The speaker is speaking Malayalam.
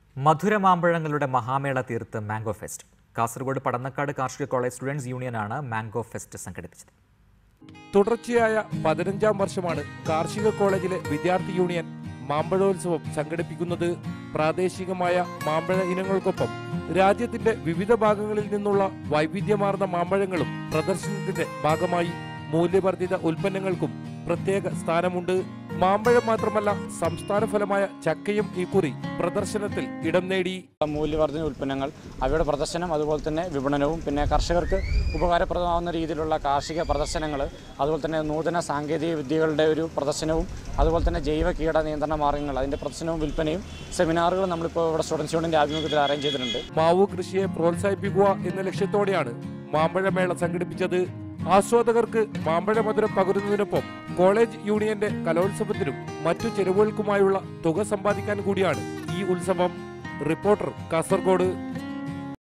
മധുരമാമ്പഴങ്ങളുടെ മഹാമേള തീർത്ത് മാംഗോ ഫെസ്റ്റ് കാസർഗോഡ് പടന്നക്കാട് കാർഷിക കോളേജ് സ്റ്റുഡൻസ് യൂണിയനാണ് മാംഗോ ഫെസ്റ്റ് സംഘടിപ്പിച്ചത് തുടർച്ചയായ പതിനഞ്ചാം വർഷമാണ് കാർഷിക കോളേജിലെ വിദ്യാർത്ഥി യൂണിയൻ മാമ്പഴോത്സവം സംഘടിപ്പിക്കുന്നത് പ്രാദേശികമായ മാമ്പഴ ഇനങ്ങൾക്കൊപ്പം രാജ്യത്തിന്റെ വിവിധ ഭാഗങ്ങളിൽ നിന്നുള്ള വൈവിധ്യമാർന്ന മാമ്പഴങ്ങളും പ്രദർശനത്തിന്റെ ഭാഗമായി മൂല്യവർദ്ധിത ഉൽപ്പന്നങ്ങൾക്കും പ്രത്യേക സ്ഥാനമുണ്ട് മാമ്പഴം മാത്രമല്ല സംസ്ഥാന ഫലമായ ചക്കയും ഇക്കുറി പ്രദർശനത്തിൽ ഇടം നേടി മൂല്യവർദ്ധിത ഉൽപ്പന്നങ്ങൾ അവയുടെ പ്രദർശനം അതുപോലെ തന്നെ വിപണനവും പിന്നെ കർഷകർക്ക് ഉപകാരപ്രദമാവുന്ന രീതിയിലുള്ള കാർഷിക പ്രദർശനങ്ങൾ അതുപോലെ തന്നെ നൂതന സാങ്കേതിക വിദ്യകളുടെ ഒരു പ്രദർശനവും അതുപോലെ തന്നെ ജൈവ കീട നിയന്ത്രണ മാർഗ്ഗങ്ങൾ അതിൻ്റെ പ്രദർശനവും വിൽപ്പനയും സെമിനാറുകൾ നമ്മളിപ്പോൾ ഇവിടെ സ്റ്റുഡൻസ് യൂണിയൻ്റെ ആഭിമുഖ്യത്തിൽ അറേഞ്ച് ചെയ്തിട്ടുണ്ട് മാവു കൃഷിയെ പ്രോത്സാഹിപ്പിക്കുക എന്ന ലക്ഷ്യത്തോടെയാണ് മാമ്പഴമേള സംഘടിപ്പിച്ചത് ആസ്വാദകർക്ക് മാമ്പഴ മധുരം പകരുന്നതിനൊപ്പം കോളേജ് യൂണിയന്റെ കലോത്സവത്തിനും മറ്റു ചെലവുകൾക്കുമായുള്ള തുക സമ്പാദിക്കാൻ കൂടിയാണ് ഈ ഉത്സവം റിപ്പോർട്ടർ കാസർഗോഡ്